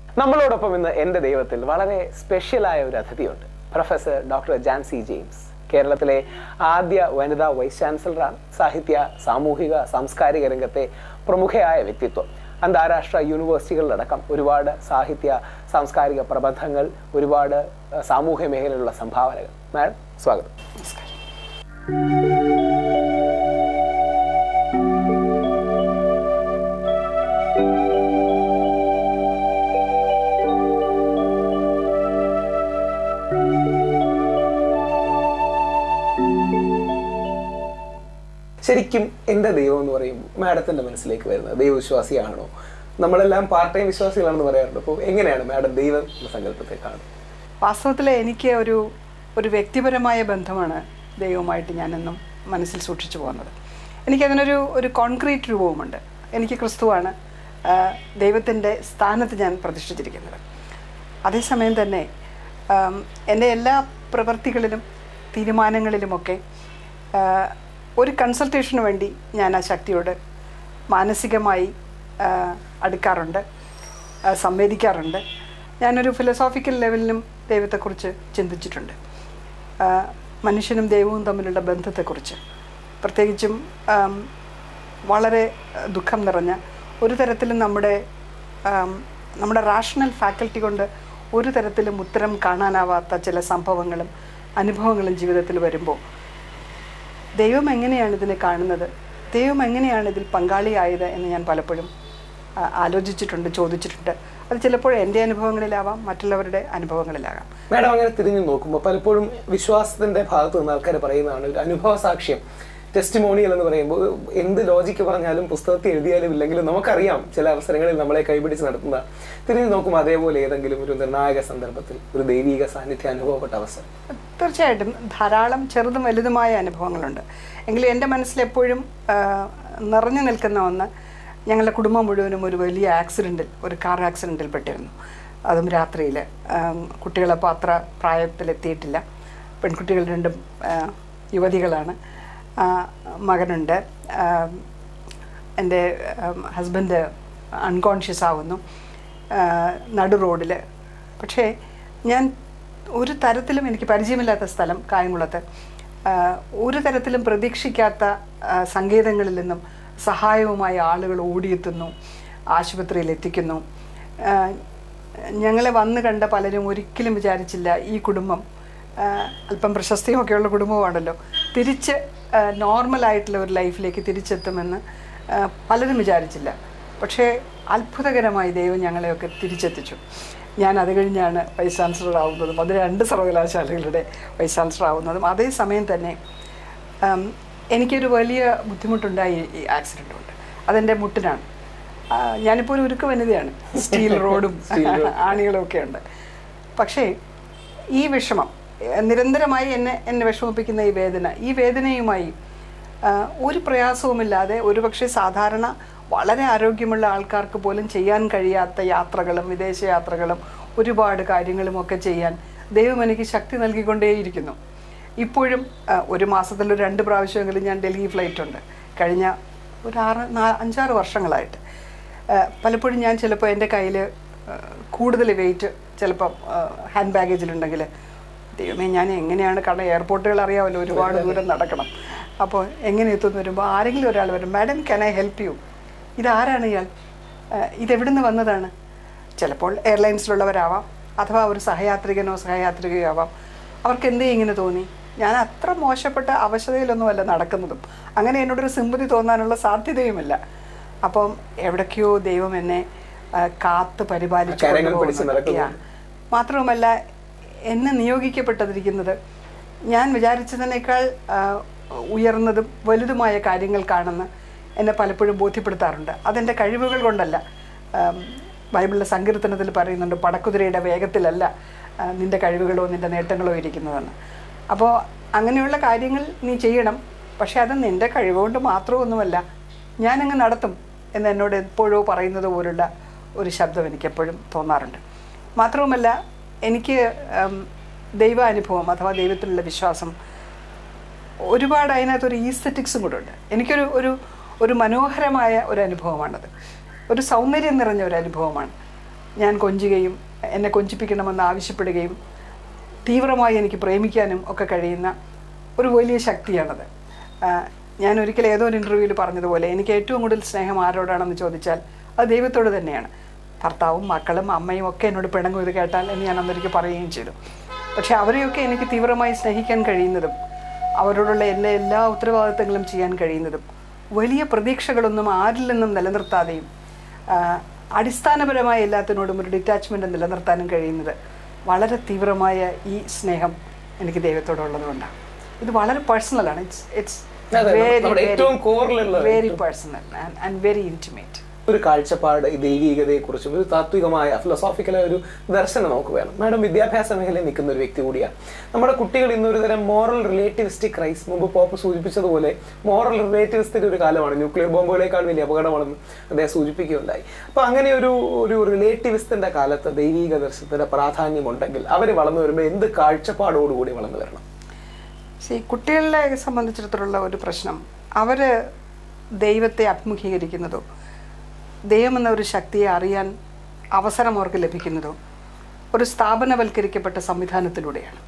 നമ്മളോടൊപ്പം ഇന്ന് എൻ്റെ ദൈവത്തിൽ വളരെ സ്പെഷ്യലായ ഒരു അതിഥിയുണ്ട് പ്രൊഫസർ ഡോക്ടർ ജാൻസി ജെയിംസ് കേരളത്തിലെ ആദ്യ വനിതാ വൈസ് ചാൻസലറാണ് സാഹിത്യ സാമൂഹിക സാംസ്കാരിക രംഗത്തെ പ്രമുഖയായ വ്യക്തിത്വം അന്താരാഷ്ട്ര യൂണിവേഴ്സിറ്റികളിലടക്കം ഒരുപാട് സാഹിത്യ സാംസ്കാരിക പ്രബന്ധങ്ങൾ ഒരുപാട് അഹ്, സാമൂഹ്യ മേഖലയിലുള്ള സംഭാവനകൾ മാഡം സ്വാഗതം ശരിക്കും എൻ്റെ ദൈവം എന്ന് പറയുമ്പോൾ മാഡത്തിന്റെ മനസ്സിലേക്ക് വരുന്നത് ദൈവവിശ്വാസിയാണോ നമ്മളെല്ലാം പാർട്ട് ടൈം വിശ്വാസികളാണെന്ന് പറയാറുണ്ട് അപ്പോൾ എങ്ങനെയാണ് മാഡം ദൈവം എന്ന സങ്കല്പത്തെ കാണുന്നത് വാസ്തവത്തിൽ എനിക്ക് ഒരു ഒരു വ്യക്തിപരമായ ബന്ധമാണ് ദൈവവുമായിട്ട് ഞാനെന്നും മനസ്സിൽ സൂക്ഷിച്ചു പോകുന്നത് എനിക്കതിനൊരു ഒരു കോൺക്രീറ്റ് രൂപവുമുണ്ട് എനിക്ക് ക്രിസ്തുവാണ് ആ, ദൈവത്തിൻ്റെ സ്ഥാനത്ത് ഞാൻ പ്രതിഷ്ഠിച്ചിരിക്കുന്നത് അതേസമയം തന്നെ ആം, എൻ്റെ എല്ലാ പ്രവൃത്തികളിലും തീരുമാനങ്ങളിലുമൊക്കെ ആ, ഒരു കൺസൾട്ടേഷന് വേണ്ടി ഞാൻ ആ ശക്തിയോട് മാനസികമായി ആ, അടുക്കാറുണ്ട് ആ, സംവേദിക്കാറുണ്ട് ഞാനൊരു ഫിലോസോഫിക്കൽ ലെവലിലും ദൈവത്തെക്കുറിച്ച് ചിന്തിച്ചിട്ടുണ്ട് ആ, മനുഷ്യനും ദൈവവും തമ്മിലുള്ള ബന്ധത്തെക്കുറിച്ച് പ്രത്യേകിച്ചും ആം, വളരെ ആ, ദുഃഖം നിറഞ്ഞ ഒരു തരത്തിലും നമ്മുടെ ആം, നമ്മുടെ റാഷണൽ ഫാക്കൽറ്റി കൊണ്ട് ഒരു തരത്തിലും ഉത്തരം കാണാനാവാത്ത ചില സംഭവങ്ങളും അനുഭവങ്ങളും ജീവിതത്തിൽ വരുമ്പോൾ ദൈവം എങ്ങനെയാണ് ഇതിനെ കാണുന്നത് ദൈവം എങ്ങനെയാണ് ഇതിൽ പങ്കാളിയായത് എന്ന് ഞാൻ പലപ്പോഴും ആ, ആലോചിച്ചിട്ടുണ്ട് ചോദിച്ചിട്ടുണ്ട് അത് ചിലപ്പോൾ എൻ്റെ അനുഭവങ്ങളിലാവാം മറ്റുള്ളവരുടെ അനുഭവങ്ങളിലാകാം മാഡം അങ്ങനെ തിരിഞ്ഞു നോക്കുമ്പോൾ പലപ്പോഴും വിശ്വാസത്തിന്റെ ഭാഗത്ത് നിന്ന് ആൾക്കാർ പറയുന്നതാണ് ഒരു അനുഭവ സാക്ഷ്യം ടെസ്റ്റിമോണിയൽ എന്ന് പറയുമ്പോൾ എന്ത് ലോജിക്ക് പറഞ്ഞാലും പുസ്തകത്തിൽ എഴുതിയാലും ഇല്ലെങ്കിലും നമുക്കറിയാം ചില അവസരങ്ങളിൽ നമ്മളെ കൈപിടിച്ച് നടത്തുന്ന തിരിഞ്ഞു നോക്കുമ്പോൾ അതേപോലെ ഏതെങ്കിലും ഒരു നിർണായക സന്ദർഭത്തിൽ ഒരു ദൈവിക സാന്നിധ്യം അനുഭവപ്പെട്ട അവസരം തീർച്ചയായിട്ടും ധാരാളം ചെറുതും വലുതുമായ അനുഭവങ്ങളുണ്ട് എങ്കിലും എൻ്റെ മനസ്സിൽ എപ്പോഴും ആ, നിറഞ്ഞു നിൽക്കുന്ന ഒന്ന് ഞങ്ങളുടെ കുടുംബം മുഴുവനും ഒരു വലിയ ആക്സിഡൻറ്റിൽ ഒരു കാർ ആക്സിഡൻറ്റിൽ പെട്ടിരുന്നു അതും രാത്രിയിൽ കുട്ടികളപ്പോൾ അത്ര പ്രായത്തിലെത്തിയിട്ടില്ല പെൺകുട്ടികൾ രണ്ടും ആ, യുവതികളാണ് ആ, മകനുണ്ട് ആ, എൻ്റെ ഹസ്ബൻഡ് അൺകോൺഷ്യസ് ആവുന്നു ആ, നടു റോഡിൽ പക്ഷേ ഞാൻ ഒരു തരത്തിലും എനിക്ക് പരിചയമില്ലാത്ത സ്ഥലം കായംകുളത്ത് ആ, ഒരു തരത്തിലും പ്രതീക്ഷിക്കാത്ത ആ, സങ്കേതങ്ങളിൽ നിന്നും സഹായവുമായി ആളുകൾ ഓടിയെത്തുന്നു ആശുപത്രിയിൽ എത്തിക്കുന്നു ആ, ഞങ്ങളെ വന്ന് കണ്ട പലരും ഒരിക്കലും വിചാരിച്ചില്ല ഈ കുടുംബം ആ, അല്പം പ്രശസ്തിയൊക്കെയുള്ള കുടുംബമാണല്ലോ തിരിച്ച് നോർമലായിട്ടുള്ള ഒരു ലൈഫിലേക്ക് തിരിച്ചെത്തുമെന്ന് ആ, പലരും വിചാരിച്ചില്ല പക്ഷേ അത്ഭുതകരമായി ദൈവം ഞങ്ങളെയൊക്കെ തിരിച്ചെത്തിച്ചു ഞാൻ അത് കഴിഞ്ഞാണ് വൈസ് ചാൻസലർ ആവുന്നതും അത് രണ്ട് സർവകലാശാലകളുടെ വൈസ് ചാൻസലർ ആവുന്നതും അതേസമയം തന്നെ ഉം, എനിക്കൊരു വലിയ ബുദ്ധിമുട്ടുണ്ടായി ഈ ആക്സിഡൻ്റ് കൊണ്ട് അതെൻ്റെ മുട്ടിനാണ് ആ, ഞാനിപ്പോൾ ഒരു ഉരുക്ക് വനിതയാണ് സ്റ്റീൽ റോഡും ആണികളും ഒക്കെ ഉണ്ട് പക്ഷേ ഈ വിഷമം ഏഹ്, നിരന്തരമായി എന്നെ എന്നെ വിഷമിപ്പിക്കുന്ന ഈ വേദന ഈ വേദനയുമായി ആ, ഒരു പ്രയാസവുമില്ലാതെ ഒരുപക്ഷെ സാധാരണ വളരെ ആരോഗ്യമുള്ള ആൾക്കാർക്ക് പോലും ചെയ്യാൻ കഴിയാത്ത യാത്രകളും വിദേശ യാത്രകളും ഒരുപാട് കാര്യങ്ങളും ഒക്കെ ചെയ്യാൻ ദൈവം എനിക്ക് ശക്തി നൽകിക്കൊണ്ടേയിരിക്കുന്നു ഇപ്പോഴും ആ, ഒരു മാസത്തിൽ ഒരു രണ്ട് പ്രാവശ്യമെങ്കിലും ഞാൻ ഡൽഹി ഫ്ലൈറ്റ് ഉണ്ട് കഴിഞ്ഞ ഒരു ആറ് നാ അഞ്ചാറ് വർഷങ്ങളായിട്ട് ആ, പലപ്പോഴും ഞാൻ ചിലപ്പോൾ എൻ്റെ കയ്യിൽ കൂടുതൽ വെയിറ്റ് ചിലപ്പം ഹാൻഡ് ബാഗേജിലുണ്ടെങ്കിൽ ദൈവമേ ഞാൻ എങ്ങനെയാണ് കാരണം എയർപോർട്ടുകൾ അറിയാമല്ലോ ഒരുപാട് ദൂരം നടക്കണം അപ്പോൾ എങ്ങനെ എത്തുമെന്ന് വരുമ്പോൾ ആരെങ്കിലും ഒരാൾ വരും madam can I help you ഇതാരാണ് ഇയാൾ ആ, ഇതെവിടുന്ന് വന്നതാണ് ചിലപ്പോൾ എയർലൈൻസിലുള്ളവരാവാം അഥവാ ഒരു സഹയാത്രികനോ സഹയാത്രികയോ ആവാം അവർക്ക് എന്തേ ഇങ്ങനെ തോന്നി ഞാൻ അത്ര മോശപ്പെട്ട അവശതയിലൊന്നുമല്ല നടക്കുന്നതും അങ്ങനെ എന്നോടൊരു സിമ്പതി തോന്നാനുള്ള സാധ്യതയുമില്ല അപ്പം എവിടേക്കോ ദൈവം എന്നെ ആ, കാത്ത് പരിപാലിച്ചു കരങ്ങൾ പിടിച്ച് കൊണ്ടുപോകുന്നുണ്ട്. നടക്കുന്നു. Yeah. മാത്രവുമല്ല എന്നെ നിയോഗിക്കപ്പെട്ടതിരിക്കുന്നത് ഞാൻ വിചാരിച്ചതിനേക്കാൾ ആ, ഉയർന്നതും വലുതുമായ കാര്യങ്ങൾ കാണുന്ന എന്നെ പലപ്പോഴും ബോധ്യപ്പെടുത്താറുണ്ട് അതെൻ്റെ കഴിവുകൾ കൊണ്ടല്ല ആം, ബൈബിളിലെ സങ്കീർത്തനത്തിൽ പറയുന്നുണ്ട് പടക്കുതിരയുടെ വേഗത്തിലല്ല ആ, നിൻ്റെ കഴിവുകളോ നിൻ്റെ നേട്ടങ്ങളോ ഇരിക്കുന്നതെന്ന് അപ്പോൾ അങ്ങനെയുള്ള കാര്യങ്ങൾ നീ ചെയ്യണം പക്ഷേ അത് നിൻ്റെ കഴിവുകൊണ്ട് മാത്രമൊന്നുമല്ല ഞാനങ്ങ് നടത്തും എന്ന് എന്നോട് എപ്പോഴോ പറയുന്നത് പോലുള്ള ഒരു ശബ്ദം എനിക്ക് എപ്പോഴും തോന്നാറുണ്ട് മാത്രവുമല്ല എനിക്ക് ഉം, ദൈവാനുഭവം അഥവാ ദൈവത്തിലുള്ള വിശ്വാസം ഒരുപാട് അതിനകത്തൊരു ഈസ്തറ്റിക്സും കൂടെ ഉണ്ട് എനിക്കൊരു ഒരു ഒരു മനോഹരമായ ഒരു അനുഭവമാണത് ഒരു സൗന്ദര്യം നിറഞ്ഞ ഒരു അനുഭവമാണ് ഞാൻ കൊഞ്ചുകയും എന്നെ കൊഞ്ചിപ്പിക്കണമെന്ന് ആവശ്യപ്പെടുകയും തീവ്രമായി എനിക്ക് പ്രേമിക്കാനും ഒക്കെ കഴിയുന്ന ഒരു വലിയ ശക്തിയാണത് ആ, ഞാൻ ഒരിക്കൽ ഏതോ ഒരു ഇൻ്റർവ്യൂവിൽ പറഞ്ഞതുപോലെ എനിക്ക് ഏറ്റവും കൂടുതൽ സ്നേഹം ആരോടാണെന്ന് ചോദിച്ചാൽ അത് ദൈവത്തോട് തന്നെയാണ് ഭർത്താവും മക്കളും അമ്മയും ഒക്കെ എന്നോട് പിണങ്ങും ഇത് കേട്ടാൽ എന്ന് ഞാൻ അന്നൊരിക്കൽ പറയുകയും ചെയ്തു പക്ഷെ അവരെയൊക്കെ എനിക്ക് തീവ്രമായി സ്നേഹിക്കാൻ കഴിയുന്നതും അവരോടുള്ള എല്ലാ എല്ലാ ഉത്തരവാദിത്തങ്ങളും ചെയ്യാൻ കഴിയുന്നതും വലിയ പ്രതീക്ഷകളൊന്നും ആരിൽ നിന്നും നിലനിർത്താതെയും ആ, അടിസ്ഥാനപരമായ എല്ലാത്തിനോടും ഒരു ഡിറ്റാച്ച്മെൻ്റ് നിലനിർത്താനും കഴിയുന്നത് വളരെ തീവ്രമായ ഈ സ്നേഹം എനിക്ക് ദൈവത്തോടുള്ളതുകൊണ്ടാണ് ഇത് വളരെ പേഴ്സണലാണ് ഇറ്റ്സ് ഇറ്റ്സ് അതെ, നമ്മുടെ ഏറ്റവും core-ലുള്ള very personal and very intimate ഒരു കാഴ്ചപ്പാട് ഈ ദൈവീകതയെക്കുറിച്ചും ഒരു താത്വികമായ ഫിലോസോഫിക്കലായ ഒരു ദർശനം നമുക്ക് വേണം മാഡം വിദ്യാഭ്യാസ മേഖലയിൽ നിൽക്കുന്ന ഒരു വ്യക്തി കൂടിയാണ് നമ്മുടെ കുട്ടികൾ ഇന്ന് ഒരു തരം മോറൽ റിലേറ്റിവിസ്റ്റിക് ക്രൈസ് മുമ്പ് പോപ്പ് സൂചിപ്പിച്ചതുപോലെ മോറൽ റിലേറ്റിവിസ്റ്റിക് ഒരു കാലമാണ് ന്യൂക്ലിയർ ബോംബുകളേക്കാൾ വലിയ അപകടമാണെന്ന് അദ്ദേഹം സൂചിപ്പിക്കുകയുണ്ടായി അപ്പൊ അങ്ങനെ ഒരു ഒരു റിലേറ്റിവിസ്റ്റിന്റെ കാലത്ത് ദൈവീക ദർശനത്തിന്റെ പ്രാധാന്യം ഉണ്ടെങ്കിൽ അവർ വളർന്നു വരുമ്പോൾ എന്ത് കാഴ്ചപ്പാടോടുകൂടി വളർന്നു വരണം സി കുട്ടികളെ സംബന്ധിച്ചിടത്തോളം ഒരു പ്രശ്നം അവർ ദൈവത്തെ അഭിമുഖീകരിക്കുന്നതോ ദൈവം എന്ന ഒരു ശക്തിയെ അറിയാൻ അവസരം അവർക്ക് ലഭിക്കുന്നതോ ഒരു സ്ഥാപനവൽക്കരിക്കപ്പെട്ട സംവിധാനത്തിലൂടെയാണ്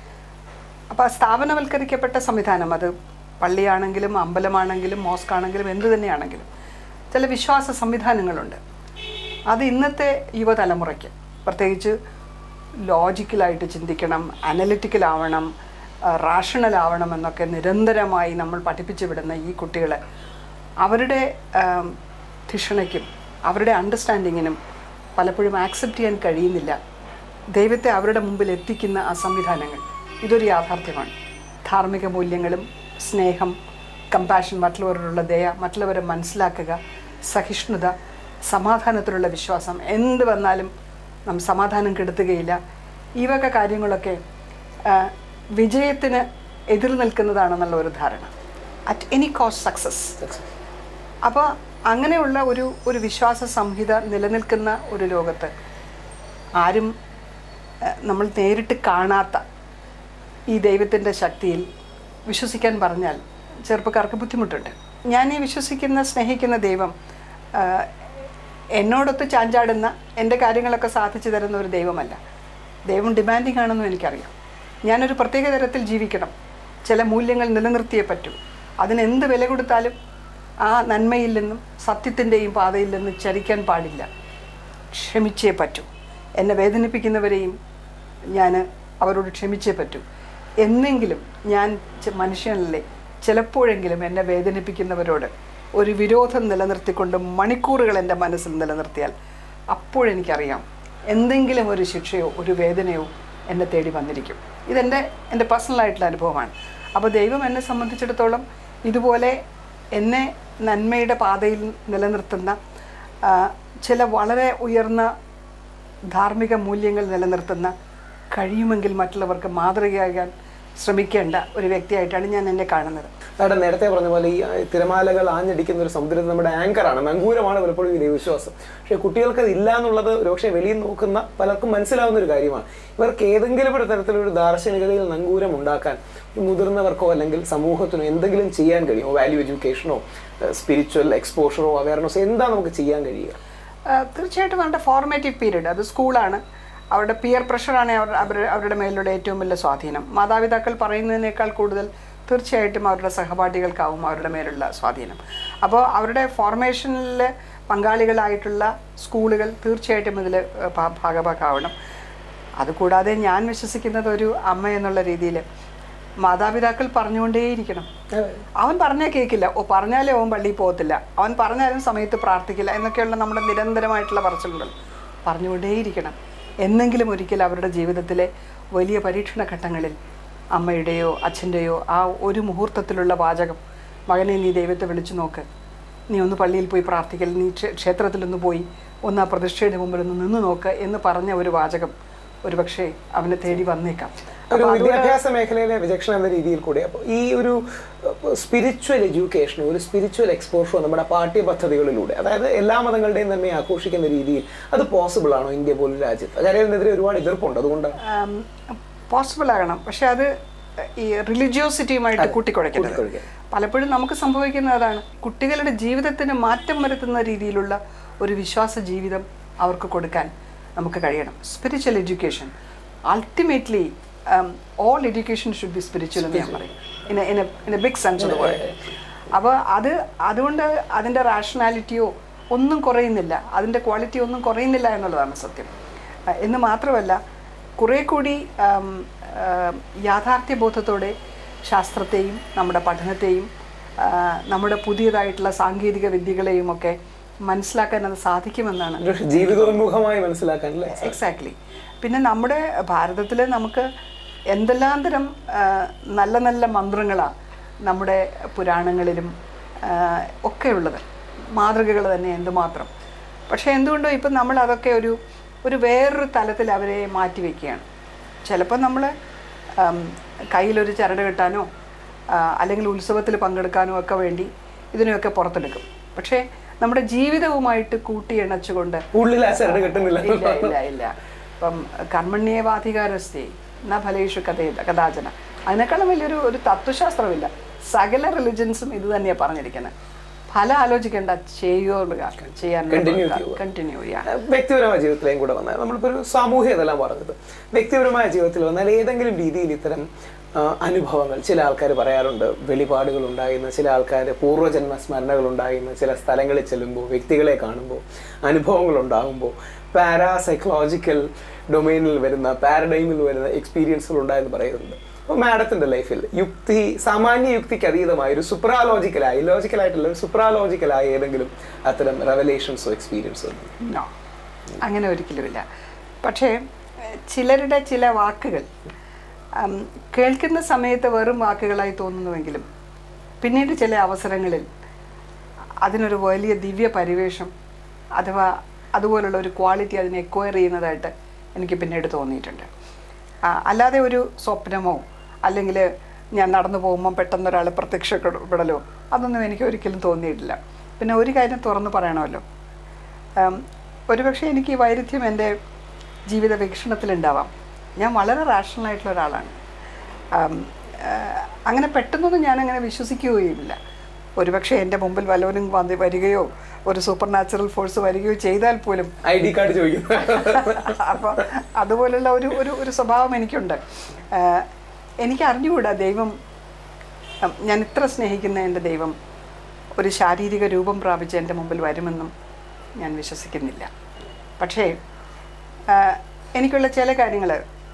അപ്പോൾ ആ സ്ഥാപനവൽക്കരിക്കപ്പെട്ട സംവിധാനം അത് പള്ളിയാണെങ്കിലും അമ്പലമാണെങ്കിലും മോസ്ക് ആണെങ്കിലും എന്ത് തന്നെയാണെങ്കിലും ചില വിശ്വാസ സംവിധാനങ്ങളുണ്ട് അത് ഇന്നത്തെ യുവതലമുറയ്ക്ക് പ്രത്യേകിച്ച് ലോജിക്കലായിട്ട് ചിന്തിക്കണം അനലിറ്റിക്കൽ ആവണം റാഷണൽ ആവണം എന്നൊക്കെ നിരന്തരമായി നമ്മൾ പഠിപ്പിച്ചു വിടുന്ന ഈ കുട്ടികളെ അവരുടെ ആം, ധിഷണയ്ക്കും അവരുടെ അണ്ടർസ്റ്റാൻഡിങ്ങിനും പലപ്പോഴും ആക്സെപ്റ്റ് ചെയ്യാൻ കഴിയുന്നില്ല ദൈവത്തെ അവരുടെ മുമ്പിൽ എത്തിക്കുന്ന ആ സംവിധാനങ്ങൾ ഇതൊരു യാഥാർത്ഥ്യമാണ് ധാർമ്മിക മൂല്യങ്ങളും സ്നേഹം കമ്പാഷൻ മറ്റുള്ളവരോടുള്ള ദയ മറ്റുള്ളവരെ മനസ്സിലാക്കുക സഹിഷ്ണുത സമാധാനത്തിലുള്ള വിശ്വാസം എന്ത് വന്നാലും നാം സമാധാനം കെടുത്തുകയില്ല ഈ വക കാര്യങ്ങളൊക്കെ ആ, വിജയത്തിന് എതിർ നിൽക്കുന്നതാണെന്നുള്ള ഒരു ധാരണ അറ്റ് എനി കോസ്റ്റ് സക്സസ് അപ്പോൾ അങ്ങനെയുള്ള ഒരു ഒരു വിശ്വാസ സംഹിത നിലനിൽക്കുന്ന ഒരു ലോകത്ത് ആരും ഏഹ്, നമ്മൾ നേരിട്ട് കാണാത്ത ഈ ദൈവത്തിൻ്റെ ശക്തിയിൽ വിശ്വസിക്കാൻ പറഞ്ഞാൽ ചെറുപ്പക്കാർക്ക് ബുദ്ധിമുട്ടുണ്ട് ഞാൻ ഈ വിശ്വസിക്കുന്ന സ്നേഹിക്കുന്ന ദൈവം ആഹ്, എന്നോടൊത്ത് ചാഞ്ചാടുന്ന എൻ്റെ കാര്യങ്ങളൊക്കെ സാധിച്ചു തരുന്ന ഒരു ദൈവമല്ല ദൈവം ഡിമാൻഡിങ് ആണെന്നും എനിക്കറിയാം ഞാനൊരു പ്രത്യേക തരത്തിൽ ജീവിക്കണം ചില മൂല്യങ്ങൾ നിലനിർത്തിയേ പറ്റൂ അതിന് എന്ത് വില കൊടുത്താലും ആ നന്മയിൽ നിന്നും സത്യത്തിൻ്റെയും പാതയിൽ നിന്നും ചരിക്കാൻ പാടില്ല ക്ഷമിച്ചേ പറ്റൂ എന്നെ വേദനിപ്പിക്കുന്നവരെയും ഞാൻ അവരോട് ക്ഷമിച്ചേ പറ്റൂ എന്നെങ്കിലും ഞാൻ ചെ- മനുഷ്യനല്ലേ ചിലപ്പോഴെങ്കിലും എന്നെ വേദനിപ്പിക്കുന്നവരോട് ഒരു വിരോധം നിലനിർത്തിക്കൊണ്ട് മണിക്കൂറുകൾ എൻ്റെ മനസ്സിൽ നിലനിർത്തിയാൽ അപ്പോഴെനിക്കറിയാം എന്തെങ്കിലും ഒരു ശിക്ഷയോ ഒരു വേദനയോ എന്നെ തേടി വന്നിരിക്കും ഇതെൻ്റെ എൻ്റെ പേഴ്സണലായിട്ടുള്ള അനുഭവമാണ് അപ്പോൾ ദൈവം എന്നെ സംബന്ധിച്ചിടത്തോളം ഇതുപോലെ എന്നെ നന്മയുടെ പാതയിൽ നിലനിർത്തുന്ന ആ, ചില വളരെ ഉയർന്ന ധാർമ്മിക മൂല്യങ്ങൾ നിലനിർത്തുന്ന കഴിയുമെങ്കിൽ മറ്റുള്ളവർക്ക് മാതൃകയാകാൻ ശ്രമിക്കേണ്ട ഒരു വ്യക്തിയായിട്ടാണ് ഞാൻ എന്നെ കാണുന്നത് അവിടെ നേരത്തെ പറഞ്ഞ പോലെ ഈ ആ, തിരമാലകൾ ആഞ്ഞടിക്കുന്ന ഒരു സമുദ്രത്തിൽ നമ്മുടെ ആങ്കറാണ് നങ്കൂരമാണ് പലപ്പോഴും ഈ ദൈവവിശ്വാസം പക്ഷേ കുട്ടികൾക്ക് അത് ഇല്ല എന്നുള്ളത് ഒരുപക്ഷെ വെളിയിൽ നോക്കുന്ന പലർക്കും മനസ്സിലാവുന്ന ഒരു കാര്യമാണ് ഇവർക്ക് ഏതെങ്കിലും ഒരു തരത്തിലൊരു ദാർശനികതയിൽ നങ്കൂരം ഉണ്ടാക്കാൻ ഈ മുതിർന്നവർക്കോ അല്ലെങ്കിൽ സമൂഹത്തിനോ എന്തെങ്കിലും ചെയ്യാൻ കഴിയുമോ വാല്യൂ എഡ്യൂക്കേഷനോ സ്പിരിച്വൽ എക്സ്പോഷറോ അവയർനെസ്സോ എന്താ നമുക്ക് ചെയ്യാൻ കഴിയുക ആ, തീർച്ചയായിട്ടും അവരുടെ ഫോർമേറ്റീവ് പീരീഡ് അത് സ്കൂളാണ് അവരുടെ പിയർ പ്രഷറാണ് അവർ അവർ അവരുടെ മേലുള്ള ഏറ്റവും വലിയ സ്വാധീനം മാതാപിതാക്കൾ പറയുന്നതിനേക്കാൾ കൂടുതൽ തീർച്ചയായിട്ടും അവരുടെ സഹപാഠികൾക്കാവും അവരുടെ മേലുള്ള സ്വാധീനം അപ്പോൾ അവരുടെ ഫോർമേഷനിൽ പങ്കാളികളായിട്ടുള്ള സ്കൂളുകൾ തീർച്ചയായിട്ടും ഇതിൽ ഭാഗഭാക്കാവണം അതുകൂടാതെ ഞാൻ വിശ്വസിക്കുന്നത് ഒരു അമ്മ എന്നുള്ള രീതിയിൽ മാതാപിതാക്കൾ പറഞ്ഞുകൊണ്ടേയിരിക്കണം അവൻ പറഞ്ഞാൽ കേൾക്കില്ല ഓ പറഞ്ഞാലേ അവൻ പള്ളിയിൽ പോകത്തില്ല അവൻ പറഞ്ഞാലും സമയത്ത് പ്രാർത്ഥിക്കില്ല എന്നൊക്കെയുള്ള നമ്മുടെ നിരന്തരമായിട്ടുള്ള പറച്ചിലുകൾ പറഞ്ഞുകൊണ്ടേയിരിക്കണം എന്നെങ്കിലും ഒരിക്കൽ അവരുടെ ജീവിതത്തിലെ വലിയ പരീക്ഷണ ഘട്ടങ്ങളിൽ അമ്മയുടെയോ അച്ഛൻ്റെയോ ആ ഒരു മുഹൂർത്തത്തിലുള്ള വാചകം മകനെ നീ ദൈവത്തെ വിളിച്ചു നോക്ക് നീ ഒന്ന് പള്ളിയിൽ പോയി പ്രാർത്ഥിക്കൽ നീ ക്ഷേ- ക്ഷേത്രത്തിലൊന്ന് പോയി ഒന്ന് ആ പ്രതിഷ്ഠയുടെ മുമ്പിൽ ഒന്ന് നിന്ന് നോക്ക് എന്ന് പറഞ്ഞ ഒരു വാചകം ഒരുപക്ഷെ അവനെ തേടി വന്നേക്കാം ഒരു വിദ്യാഭ്യാസ മേഖലയിലെ വിചക്ഷണം എന്ന രീതിയിൽ കൂടി അപ്പോൾ ഈ ഒരു സ്പിരിച്വൽ എഡ്യൂക്കേഷനും ഒരു സ്പിരിച്വൽ എക്സ്പോഷറും നമ്മുടെ പാഠ്യപദ്ധതികളിലൂടെ അതായത് എല്ലാ മതങ്ങളുടെയും തന്നെ ആഘോഷിക്കുന്ന രീതിയിൽ അത് പോസിബിൾ ആണോ ഇന്ത്യ പോലുള്ള രാജ്യത്ത് കാര്യം ഇതിനെതിരെ ഒരുപാട് എതിർപ്പുണ്ട് അതുകൊണ്ട് പോസിബിൾ ആകണം പക്ഷെ അത് ഈ റിലിജിയോസിറ്റിയുമായിട്ട് കൂട്ടിക്കുഴയ്ക്കരുത് കൂട്ടിക്കുഴയ്ക്കരുത്. പലപ്പോഴും നമുക്ക് സംഭവിക്കുന്ന അതാണ് കുട്ടികളുടെ ജീവിതത്തിന് മാറ്റം വരുത്തുന്ന രീതിയിലുള്ള ഒരു വിശ്വാസ ജീവിതം അവർക്ക് കൊടുക്കാൻ നമുക്ക് കഴിയണം spiritual education ultimately all education should be spiritual എന്ന് ഞാൻ പറയും in in in a big sense of word അപ്പോൾ അത് അതുകൊണ്ട് അതിൻ്റെ റാഷണാലിറ്റിയോ ഒന്നും കുറയുന്നില്ല അതിൻ്റെ ക്വാളിറ്റി ഒന്നും കുറയുന്നില്ല എന്നുള്ളതാണ് സത്യം ആ, എന്ന് മാത്രമല്ല കുറേ കൂടി ആം, ആം, യാഥാർത്ഥ്യബോധത്തോടെ ശാസ്ത്രത്തെയും നമ്മുടെ പഠനത്തെയും ആ, നമ്മുടെ പുതിയതായിട്ടുള്ള സാങ്കേതിക വിദ്യകളെയും ഒക്കെ മനസ്സിലാക്കാൻ അത് സാധിക്കുമെന്നാണ് ഒരു ജീവിതോന്മുഖമായി മനസ്സിലാക്കാൻ അല്ലേ എക്സാക്ട്ലി പിന്നെ നമ്മുടെ ഭാരതത്തിൽ നമുക്ക് എന്തെല്ലാം തരം ആ, നല്ല നല്ല മന്ത്രങ്ങളാണ് നമ്മുടെ പുരാണങ്ങളിലും ആ, ഒക്കെ ഉള്ളത് മാതൃകകൾ തന്നെ എന്തുമാത്രം പക്ഷേ എന്തുകൊണ്ടോ ഇപ്പം നമ്മൾ അതൊക്കെ ഒരു ഒരു വേറൊരു തലത്തിൽ അവരെ മാറ്റി വയ്ക്കുകയാണ് ചിലപ്പോൾ നമ്മൾ കയ്യിലൊരു ചരട് കെട്ടാനോ ആ, അല്ലെങ്കിൽ ഉത്സവത്തിൽ പങ്കെടുക്കാനോ ഒക്കെ വേണ്ടി ഇതിനെയൊക്കെ പുറത്തെടുക്കും പക്ഷേ നമ്മുടെ ജീവിതവുമായിട്ട് കൂട്ടിയിണച്ചുകൊണ്ട് ഉള്ളിൽ ആ ചരട് കിട്ടുന്നില്ല ഇല്ല ഇല്ല ഇല്ല ഇപ്പം കർമ്മണ്യേവാധികാരസ്ഥേ ന ഫലേഷു കഥ കഥാചന അതിനേക്കാളും വലിയൊരു ഒരു തത്വശാസ്ത്രമില്ല സകല റിലിജൻസും ഇത് തന്നെയാണ് പറഞ്ഞിരിക്കുന്നത് ഫലം ആലോചിക്കേണ്ട ചെയ്യുക Continue ചെയ്യാൻ ചെയ്യുക. കണ്ടിന്യൂ ചെയ്യാൻ വ്യക്തിപരമായ ജീവിതത്തിലേയും കൂടെ വന്നാൽ നമ്മളിപ്പോൾ ഒരു സാമൂഹ്യ ഇതെല്ലാം പറഞ്ഞത് വ്യക്തിപരമായ ജീവിതത്തിൽ വന്നാൽ ഏതെങ്കിലും രീതിയിൽ ഇത്തരം ആ, അനുഭവങ്ങൾ ചില ആൾക്കാർ പറയാറുണ്ട് വെളിപാടുകൾ ഉണ്ടാകുന്ന ചില ആൾക്കാർ പൂർവ്വജന്മ സ്മരണകൾ ഉണ്ടാകുന്ന ചില സ്ഥലങ്ങളിൽ ചെല്ലുമ്പോൾ വ്യക്തികളെ കാണുമ്പോൾ അനുഭവങ്ങൾ ഉണ്ടാകുമ്പോൾ പാരാ സൈക്കോളജിക്കൽ ഡൊമൈനിൽ വരുന്ന പാരഡൈമിൽ വരുന്ന എക്സ്പീരിയൻസുകൾ ഉണ്ടായെന്ന് പറയുന്നുണ്ട് അപ്പോൾ മാഡത്തിന്റെ ലൈഫിൽ യുക്തി സാമാന്യ യുക്തിക്ക് അതീതമായ ഒരു സുപ്രാലോജിക്കലായ ഇലോജിക്കലായിട്ടുള്ള ഒരു സുപ്രാലോജിക്കലായ ഏതെങ്കിലും അത്തരം റെവലേഷൻസോ എക്സ്പീരിയൻസോ നോ അങ്ങനെ ഒരിക്കലുമില്ല പക്ഷേ ഏഹ്, ചിലരുടെ ചില വാക്കുകൾ ഉം, കേൾക്കുന്ന സമയത്ത് വെറും വാക്കുകളായി തോന്നുന്നുവെങ്കിലും പിന്നീട് ചില അവസരങ്ങളിൽ അതിനൊരു വലിയ ദിവ്യ പരിവേഷം അഥവാ അതുപോലുള്ള ഒരു ക്വാളിറ്റി അതിനെ എക്വയർ ചെയ്യുന്നതായിട്ട് എനിക്ക് പിന്നീട് തോന്നിയിട്ടുണ്ട് ആ, അല്ലാതെ ഒരു സ്വപ്നമോ അല്ലെങ്കിൽ ഞാൻ നടന്നു പോകുമ്പോൾ പെട്ടെന്ന് ഒരാൾ പ്രത്യക്ഷപ്പെടലോ അതൊന്നും എനിക്ക് ഒരിക്കലും തോന്നിയിട്ടില്ല പിന്നെ ഒരു കാര്യം തുറന്നു പറയണമല്ലോ ഉം, ഒരുപക്ഷെ എനിക്ക് ഈ വൈരുദ്ധ്യം എൻ്റെ ജീവിത വീക്ഷണത്തിലുണ്ടാവാം ഞാൻ വളരെ റാഷണൽ ആയിട്ടുള്ള ഒരാളാണ് ഉം, ആ, അങ്ങനെ പെട്ടെന്നൊന്നും ഞാനങ്ങനെ വിശ്വസിക്കുകയുമില്ല ഒരുപക്ഷെ എൻ്റെ മുമ്പിൽ വല്ലവരും വന്ന് വരികയോ ഒരു സൂപ്പർ നാച്ചുറൽ ഫോഴ്സ് വരികയോ ചെയ്താൽ പോലും ഐ ഡി കാർഡ് ചോദിക്കുന്നു അപ്പോൾ അതുപോലുള്ള ഒരു ഒരു ഒരു സ്വഭാവം എനിക്കുണ്ട് ആ, എനിക്ക് അറിഞ്ഞുകൂടാ ദൈവം ഉം, ഞാൻ ഇത്ര സ്നേഹിക്കുന്ന എൻ്റെ ദൈവം ഒരു ശാരീരിക രൂപം പ്രാപിച്ച് എൻ്റെ മുമ്പിൽ വരുമെന്നും ഞാൻ വിശ്വസിക്കുന്നില്ല പക്ഷേ ആ, എനിക്കുള്ള ചില കാര്യങ്ങൾ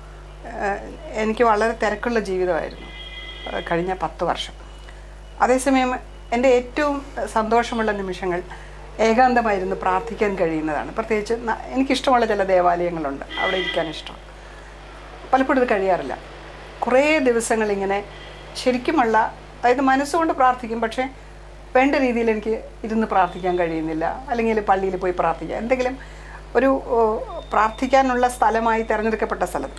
എനിക്ക് വളരെ തിരക്കുള്ള ജീവിതമായിരുന്നു ആ, കഴിഞ്ഞ പത്ത് വർഷം അതേസമയം എൻ്റെ ഏറ്റവും സന്തോഷമുള്ള നിമിഷങ്ങൾ ഏകാന്തമായിരുന്നു പ്രാർത്ഥിക്കാൻ കഴിയുന്നതാണ് പ്രത്യേകിച്ച് ന- എനിക്കിഷ്ടമുള്ള ചില ദേവാലയങ്ങളുണ്ട് അവിടെ ഇരിക്കാൻ ഇഷ്ടം പലപ്പോഴും ഇത് കഴിയാറില്ല കുറേ ദിവസങ്ങൾ ഇങ്ങനെ ശരിക്കുമുള്ള അതായത് മനസ്സുകൊണ്ട് പ്രാർത്ഥിക്കും പക്ഷേ വേണ്ട രീതിയിൽ എനിക്ക് ഇരുന്ന് പ്രാർത്ഥിക്കാൻ കഴിയുന്നില്ല അല്ലെങ്കിൽ പള്ളിയിൽ പോയി പ്രാർത്ഥിക്കാം എന്തെങ്കിലും ഒരു ഓ, പ്രാർത്ഥിക്കാനുള്ള സ്ഥലമായി തിരഞ്ഞെടുക്കപ്പെട്ട സ്ഥലത്ത്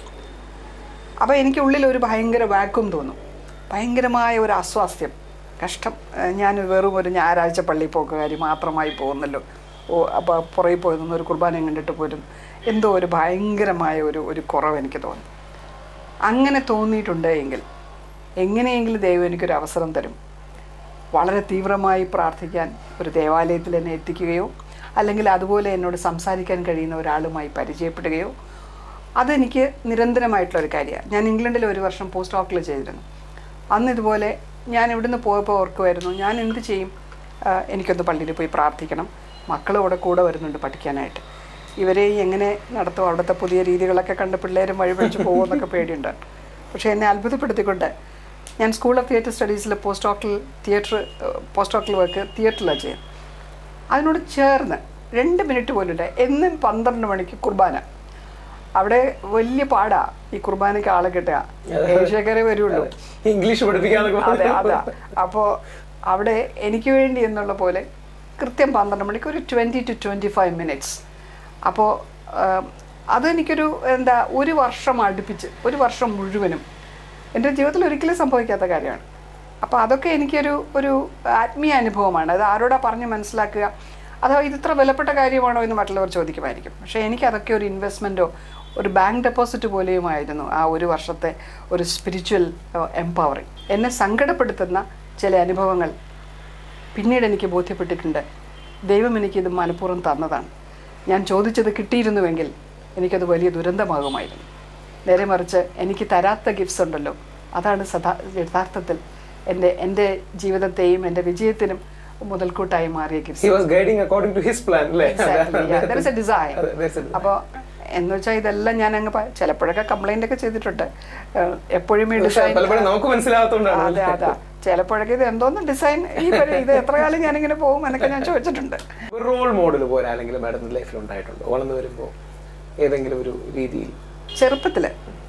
അപ്പോൾ എനിക്ക് ഉള്ളിൽ ഒരു ഭയങ്കര വാക്വം തോന്നും ഭയങ്കരമായ ഒരു അസ്വാസ്ഥ്യം കഷ്ടം ഏഹ് ഞാൻ വെറും ഒരു ഞായറാഴ്ച പള്ളിയിൽ പോക്കുകാരി മാത്രമായി പോകുന്നല്ലോ ഓ അപ്പോൾ പുറകെ പോയി നിന്ന് ഒരു കുർബാനയും കണ്ടിട്ട് പോലും എന്തോ ഒരു ഭയങ്കരമായ ഒരു ഒരു കുറവ് എനിക്ക് തോന്നി അങ്ങനെ തോന്നിയിട്ടുണ്ട് എങ്കിൽ എങ്ങനെയെങ്കിലും ദൈവം എനിക്കൊരു അവസരം തരും വളരെ തീവ്രമായി പ്രാർത്ഥിക്കാൻ ഒരു ദേവാലയത്തിൽ എന്നെ എത്തിക്കുകയോ അല്ലെങ്കിൽ അതുപോലെ എന്നോട് സംസാരിക്കാൻ കഴിയുന്ന ഒരാളുമായി പരിചയപ്പെടുകയോ അതെനിക്ക് നിരന്തരമായിട്ടുള്ള ഒരു കാര്യമാണ് ഞാൻ ഇംഗ്ലണ്ടിൽ ഒരു വർഷം പോസ്റ്റ് ഓക്കിൽ ചെയ്തിരുന്നു അന്ന് ഇതുപോലെ ഞാൻ ഇവിടുന്ന് പോയപ്പോൾ ഓർക്കുമായിരുന്നു ഞാൻ എന്ത് ചെയ്യും ആ, എനിക്കൊന്ന് പള്ളിയിൽ പോയി പ്രാർത്ഥിക്കണം മക്കളും ഇവിടെ കൂടെ വരുന്നുണ്ട് പഠിക്കാനായിട്ട് ഇവരെ എങ്ങനെ നടത്തും അവിടുത്തെ പുതിയ രീതികളൊക്കെ കണ്ട് പിള്ളേരും വഴിപഴിച്ച് പോകുമെന്നൊക്കെ പേടിയുണ്ട് പക്ഷേ എന്നെ അത്ഭുതപ്പെടുത്തിക്കൊണ്ട് ഞാൻ സ്കൂൾ ഓഫ് തിയേറ്റർ സ്റ്റഡീസിൽ പോസ്റ്റ് ഓക്കിൽ തിയേറ്റർ പോസ്റ്റ് ഓക്കിൽ വർക്ക് തിയേറ്ററിലാണ് ചെയ്യുന്നത് അതിനോട് ചേർന്ന് രണ്ട് മിനിറ്റ് പോലും ഇല്ല എന്നും പന്ത്രണ്ട് മണിക്ക് കുർബാന അവിടെ വലിയ പാടാ ഈ കുർബാനയ്ക്ക് ആളെ കിട്ടുക ഏഷ്യക്കരെ വരുള്ളൂ ഇംഗ്ലീഷ് പഠിപ്പിക്കാന്നൊക്കെ അതെ പറഞ്ഞു. അതാ അപ്പോൾ അവിടെ എനിക്ക് വേണ്ടി എന്നുള്ള പോലെ കൃത്യം പന്ത്രണ്ട് മണിക്ക് ഒരു twenty two twenty five minutes അപ്പോൾ അതെനിക്കൊരു എന്താ ഒരു വർഷം അടുപ്പിച്ച് ഒരു വർഷം മുഴുവനും എൻ്റെ ജീവിതത്തിൽ ഒരിക്കലും സംഭവിക്കാത്ത കാര്യമാണ് അപ്പോൾ അതൊക്കെ എനിക്കൊരു ഒരു ആത്മീയ അനുഭവമാണ് അത് ആരോടാ പറഞ്ഞ് മനസ്സിലാക്കുക അഥവാ ഇത് ഇത്ര വിലപ്പെട്ട കാര്യമാണോ എന്ന് മറ്റുള്ളവർ ചോദിക്കുമായിരിക്കും പക്ഷേ എനിക്ക് അതൊക്കെ ഒരു ഇൻവെസ്റ്റ്മെൻറ്റോ ഒരു ബാങ്ക് ഡെപ്പോസിറ്റ് പോലെയുമായിരുന്നു ആ ഒരു വർഷത്തെ ഒരു സ്പിരിച്വൽ എംപവറിങ് എന്നെ സങ്കടപ്പെടുത്തുന്ന ചില അനുഭവങ്ങൾ പിന്നീട് എനിക്ക് ബോധ്യപ്പെട്ടിട്ടുണ്ട് ദൈവം എനിക്കിത് മനഃപൂർവ്വം തന്നതാണ് ഞാൻ ചോദിച്ചത് കിട്ടിയിരുന്നുവെങ്കിൽ എനിക്കത് വലിയ ദുരന്തമാകുമായിരുന്നു നേരെ മറിച്ച് എനിക്ക് തരാത്ത ഗിഫ്റ്റ്സ് ഉണ്ടല്ലോ അതാണ് സദാ യഥാർത്ഥത്തിൽ എൻ്റെ എൻ്റെ ജീവിതത്തെയും എൻ്റെ വിജയത്തിനും മുതൽക്കൂട്ടായി മാറിയ he gifts was guiding according to his plan അല്ലേ ഡിസൈൻ അതെ, there's a design. അപ്പോൾ എന്ന് വെച്ചാൽ ഇതെല്ലാം ഞാൻ അങ്ങ് പ- ചിലപ്പോഴൊക്കെ കംപ്ലൈന്റ് ഒക്കെ ചെയ്തിട്ടുണ്ട് ഏഹ് എപ്പോഴും ഈ പക്ഷേ ഡിസൈൻ പലപ്പോഴും നമുക്ക് മനസ്സിലാകത്തോണ്ടാണ് അതെ അതാ ചിലപ്പോഴൊക്കെ ഇത് എന്തോന്ന് ഡിസൈൻ ഈ പരി- ഇത് എത്ര കാലം ഞാനിങ്ങനെ പോകും എന്നൊക്കെ ഞാൻ ചോദിച്ചിട്ടുണ്ട് ഒരു റോൾ മോഡൽ പോലെ ആരെങ്കിലും മാഡത്തിന്റെ ലൈഫിൽ ഉണ്ടായിട്ടുണ്ടോ വളർന്നു വരുമ്പോൾ ഏതെങ്കിലും ഒരു രീതിയിൽ ചെറുപ്പത്തിൽ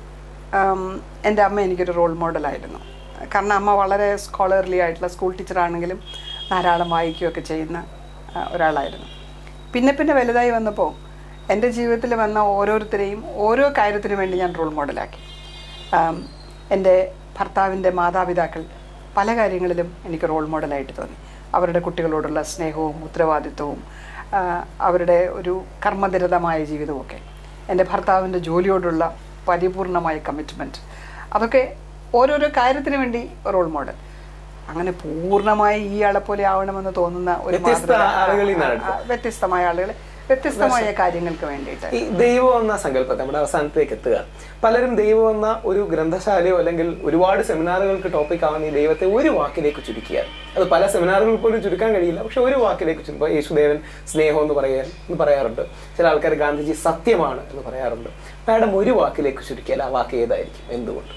എൻ്റെ അമ്മ എനിക്കൊരു റോൾ മോഡലായിരുന്നു കാരണം അമ്മ വളരെ സ്കോളർലി ആയിട്ടുള്ള സ്കൂൾ ടീച്ചറാണെങ്കിലും ധാരാളം വായിക്കുകയൊക്കെ ചെയ്യുന്ന ആ, ഒരാളായിരുന്നു പിന്നെ പിന്നെ വലുതായി വന്നപ്പോൾ എൻ്റെ ജീവിതത്തിൽ വന്ന ഓരോരുത്തരെയും ഓരോ കാര്യത്തിനു വേണ്ടി ഞാൻ റോൾ മോഡലാക്കി ആം, എൻ്റെ ഭർത്താവിൻ്റെ മാതാപിതാക്കൾ പല കാര്യങ്ങളിലും എനിക്ക് റോൾ മോഡലായിട്ട് തോന്നി അവരുടെ കുട്ടികളോടുള്ള സ്നേഹവും ഉത്തരവാദിത്വവും ആ, അവരുടെ ഒരു കർമ്മനിരതമായ ജീവിതമൊക്കെ എൻ്റെ ഭർത്താവിൻ്റെ ജോലിയോടുള്ള പരിപൂർണമായ കമ്മിറ്റ്മെൻറ്റ് അതൊക്കെ ഓരോരോ കാര്യത്തിന് വേണ്ടി റോൾ മോഡൽ അങ്ങനെ പൂർണ്ണമായി ഈ ആളെ പോലെ ആവണമെന്ന് തോന്നുന്ന ഒരു വ്യത്യസ്ത മാതൃക- ആളുകളിൽ നിന്നാണ് ആ, വ്യത്യസ്തമായ ആളുകൾ വ്യത്യസ്തമായ കാര്യങ്ങൾക്ക് വേണ്ടിയിട്ട് ഈ ദൈവം എന്ന സങ്കല്പത്തെ നമ്മുടെ അവസാനത്തേക്ക് എത്തുക പലരും ദൈവം എന്ന ഒരു ഗ്രന്ഥശാലയോ അല്ലെങ്കിൽ ഒരുപാട് സെമിനാറുകൾക്ക് ടോപ്പിക് ആവുന്ന ഈ ദൈവത്തെ ഒരു വാക്കിലേക്ക് ചുരുക്കിയാൽ അത് പല സെമിനാറുകൾ പോലും ചുരുക്കാൻ കഴിയില്ല പക്ഷെ ഒരു വാക്കിലേക്ക് ചുരുക്കുക യേശുദേവൻ സ്നേഹം എന്ന് പറയാൻ എന്ന് പറയാറുണ്ട് ചില ആൾക്കാർ ഗാന്ധിജി സത്യമാണ് എന്ന് പറയാറുണ്ട് മാഡം ഒരു വാക്കിലേക്ക് ചുരുക്കിയാൽ ആ വാക്ക് ഏതായിരിക്കും എന്തുകൊണ്ട്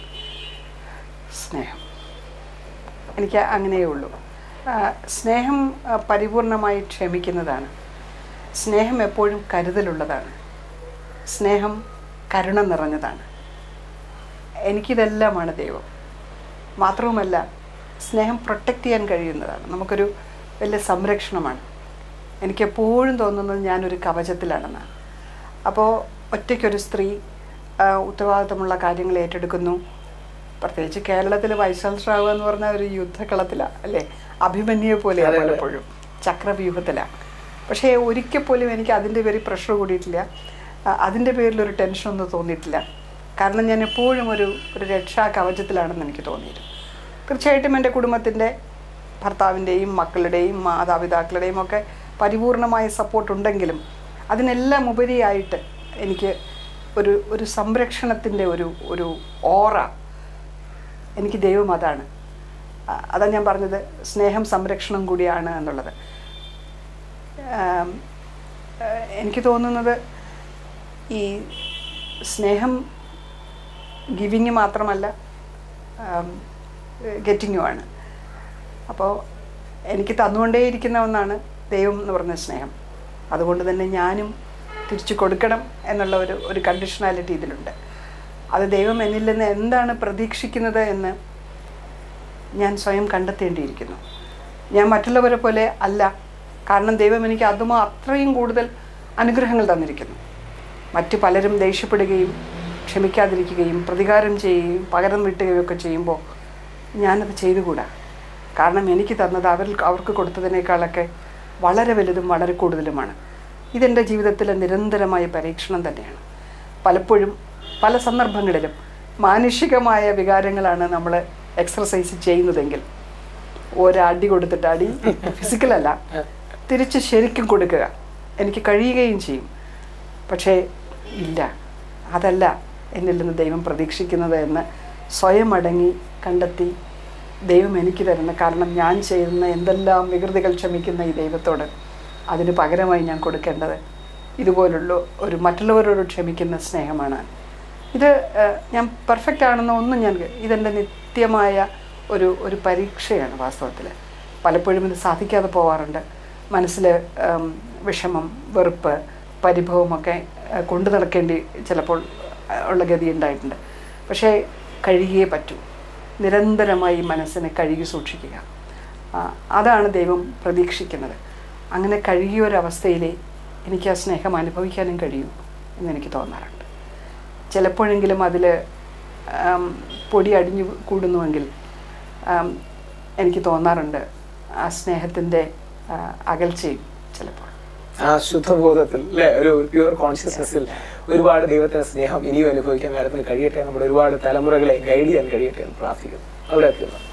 സ്നേഹം എനിക്ക് അങ്ങനെയേ ഉള്ളൂ ആ, സ്നേഹം ആ, പരിപൂർണമായി ക്ഷമിക്കുന്നതാണ് സ്നേഹം എപ്പോഴും കരുതലുള്ളതാണ് സ്നേഹം കരുണ നിറഞ്ഞതാണ് എനിക്കിതെല്ലാമാണ് ദൈവം മാത്രവുമല്ല സ്നേഹം പ്രൊട്ടക്റ്റ് ചെയ്യാൻ കഴിയുന്നതാണ് നമുക്കൊരു വലിയ സംരക്ഷണമാണ് എനിക്കെപ്പോഴും തോന്നുന്നത് ഞാനൊരു കവചത്തിലാണെന്നാണ് അപ്പോൾ ഒറ്റയ്ക്കൊരു സ്ത്രീ ആ, ഉത്തരവാദിത്തമുള്ള കാര്യങ്ങൾ ഏറ്റെടുക്കുന്നു പ്രത്യേകിച്ച് കേരളത്തിൽ വൈസ് ചാൻസലർ ആവുക എന്ന് പറഞ്ഞാൽ ഒരു യുദ്ധക്കളത്തിലാണ് അല്ലേ അഭിമന്യെ പോലെയാണ് അതെ, അതെ. പലപ്പോഴും ചക്രവ്യൂഹത്തിലാണ് പക്ഷേ ഒരിക്കൽ പോലും എനിക്ക് അതിൻ്റെ പേരിൽ പ്രഷർ കൂടിയിട്ടില്ല ആ, അതിൻ്റെ പേരിലൊരു ടെൻഷനൊന്നും തോന്നിയിട്ടില്ല കാരണം ഞാൻ എപ്പോഴും ഒരു ഒരു രക്ഷാ കവചത്തിലാണെന്ന് എനിക്ക് തോന്നിയിരുന്നു തീർച്ചയായിട്ടും എൻ്റെ കുടുംബത്തിൻ്റെ ഭർത്താവിൻ്റെയും മക്കളുടെയും മാതാപിതാക്കളുടെയും ഒക്കെ പരിപൂർണമായ സപ്പോർട്ട് ഉണ്ടെങ്കിലും അതിനെല്ലാം ഉപരിയായിട്ട് എനിക്ക് ഒരു ഒരു സംരക്ഷണത്തിൻ്റെ ഒരു ഒരു ഓറ എനിക്ക് ദൈവം അതാണ് ആ, അതാ ഞാൻ പറഞ്ഞത് സ്നേഹം സംരക്ഷണം കൂടിയാണ് എന്നുള്ളത് ആം, ആ, എനിക്ക് തോന്നുന്നത് ഈ സ്നേഹം ഗിവിങ് മാത്രമല്ല ഗെറ്റിങ്ങുമാണ് അപ്പോൾ എനിക്ക് തന്നുകൊണ്ടേയിരിക്കുന്ന ഒന്നാണ് ദൈവം എന്ന് പറഞ്ഞ സ്നേഹം അതുകൊണ്ട് തന്നെ ഞാനും തിരിച്ചു കൊടുക്കണം എന്നുള്ള ഒരു ഒരു കണ്ടീഷണാലിറ്റി ഇതിലുണ്ട് അത് ദൈവം എന്നിൽ നിന്ന് എന്താണ് പ്രതീക്ഷിക്കുന്നത് എന്ന് ഞാൻ സ്വയം കണ്ടെത്തേണ്ടിയിരിക്കുന്നു ഞാൻ മറ്റുള്ളവരെ പോലെ അല്ല കാരണം ദൈവം എനിക്ക് അതുമോ അത്രയും കൂടുതൽ അനുഗ്രഹങ്ങൾ തന്നിരിക്കുന്നു മറ്റു പലരും ദേഷ്യപ്പെടുകയും ക്ഷമിക്കാതിരിക്കുകയും പ്രതികാരം ചെയ്യുകയും പകരം വീട്ടുകയും ഒക്കെ ചെയ്യുമ്പോൾ ഞാനത് ചെയ്തുകൂടാ കാരണം എനിക്ക് തന്നത് അവർ അവർക്ക് കൊടുത്തതിനേക്കാളൊക്കെ വളരെ വലുതും വളരെ കൂടുതലുമാണ് ഇതെൻ്റെ ജീവിതത്തിലെ നിരന്തരമായ പരീക്ഷണം തന്നെയാണ് പലപ്പോഴും പല സന്ദർഭങ്ങളിലും മാനുഷികമായ വികാരങ്ങളാണ് നമ്മൾ എക്സർസൈസ് ചെയ്യുന്നതെങ്കിൽ ഒരടി കൊടുത്തിട്ട് അടി ഫിസിക്കലല്ല തിരിച്ച് ശരിക്കും കൊടുക്കുക എനിക്ക് കഴിയുകയും ചെയ്യും പക്ഷേ ഇല്ല അതല്ല എന്നിൽ നിന്ന് ദൈവം പ്രതീക്ഷിക്കുന്നത് എന്ന് സ്വയം അടങ്ങി കണ്ടെത്തി ദൈവം എനിക്ക് തരുന്ന കാരണം ഞാൻ ചെയ്യുന്ന എന്തെല്ലാം വികൃതികൾ ക്ഷമിക്കുന്ന ഈ ദൈവത്തോട് അതിന് പകരമായി ഞാൻ കൊടുക്കേണ്ടത് ഇതുപോലുള്ള ഒരു മറ്റുള്ളവരോട് ക്ഷമിക്കുന്ന സ്നേഹമാണ് ഇത് ഏഹ്, ഞാൻ പെർഫെക്റ്റ് ആണെന്ന് ഒന്നും ഞാൻ ഇതെൻ്റെ നിത്യമായ ഒരു ഒരു പരീക്ഷയാണ് വാസ്തവത്തിൽ പലപ്പോഴും ഇത് സാധിക്കാതെ പോവാറുണ്ട് മനസ്സിൽ ഉം, വിഷമം വെറുപ്പ് പരിഭവമൊക്കെ ഏഹ്, കൊണ്ടു നടക്കേണ്ടി ചിലപ്പോൾ ഏഹ്, ഉള്ള ഗതി ഉണ്ടായിട്ടുണ്ട് പക്ഷേ കഴുകിയേ പറ്റൂ നിരന്തരമായി മനസ്സിനെ കഴുകി സൂക്ഷിക്കുക ആ, അതാണ് ദൈവം പ്രതീക്ഷിക്കുന്നത് അങ്ങനെ കഴുകിയ ഒരവസ്ഥയിലേ എനിക്ക് ആ സ്നേഹം അനുഭവിക്കാനും കഴിയൂ എന്നെനിക്ക് തോന്നാറുണ്ട് ചിലപ്പോഴെങ്കിലും അതിൽ പൊടി അടിഞ്ഞു കൂടുന്നുവെങ്കിൽ ആം, എനിക്ക് തോന്നാറുണ്ട് ആ സ്നേഹത്തിൻ്റെ ആ, അകൽച്ചയും ചിലപ്പോൾ ആ ശുദ്ധബോധത്തിൽ അല്ലെ ഒരു പ്യുവർ കോൺഷ്യസ്നെസ്സിൽ ഒരുപാട് ദൈവത്തിന്റെ സ്നേഹം ഇനിയും അനുഭവിക്കാൻ മാഡത്തിന് കഴിയട്ടെ നമ്മുടെ ഒരുപാട് തലമുറകളെ ഗൈഡ് ചെയ്യാൻ കഴിയട്ടെ എന്ന് പ്രാർത്ഥിക്കുന്നു അവിടെ എത്തുന്നു